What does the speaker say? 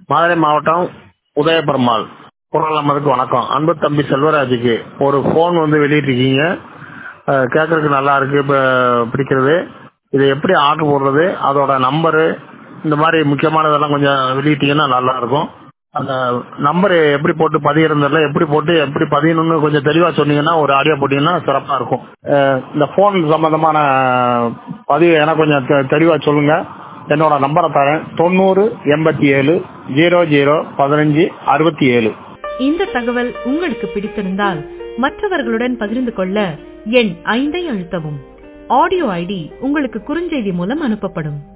மதுரை மாவட்டம் உதயபெருமாள் குரல் நமதுக்கு வணக்கம் அன்பு தம்பி செல்வராஜுக்கு ஒரு ஃபோன் வந்து வெளியிட்டிருக்கீங்க அஹ், கேட்கறதுக்கு நல்லா இருக்கு இப்போ பிடிக்கிறது இதை எப்படி ஆர்டர் போடுறது அதோட நம்பரு இந்த மாதிரி முக்கியமானதெல்லாம் கொஞ்சம் வெளியிட்டீங்கன்னா நல்லா இருக்கும் அந்த நம்பர் எப்படி போட்டு பதிகிறதுல எப்படி போட்டு எப்படி பதியணும்னு கொஞ்சம் தெளிவா சொன்னீங்கன்னா ஒரு ஆடியோ போட்டீங்கன்னா சிறப்பா இருக்கும் அஹ், இந்த ஃபோன் சம்பந்தமான பதிவு எனக்கு கொஞ்சம் தெ- தெளிவா சொல்லுங்க என்னோட நம்பரை தரேன் தொண்ணூறு எண்பத்தி ஏழு ஜீரோ ஜீரோ பதினஞ்சு அறுபத்தி ஏழு இந்த தகவல் உங்களுக்கு பிடித்திருந்தால் மற்றவர்களுடன் பகிர்ந்து கொள்ள எண் ஐந்தை அழுத்தவும் ஆடியோ ஐடி உங்களுக்கு குறுஞ்செய்தி மூலம் அனுப்பப்படும்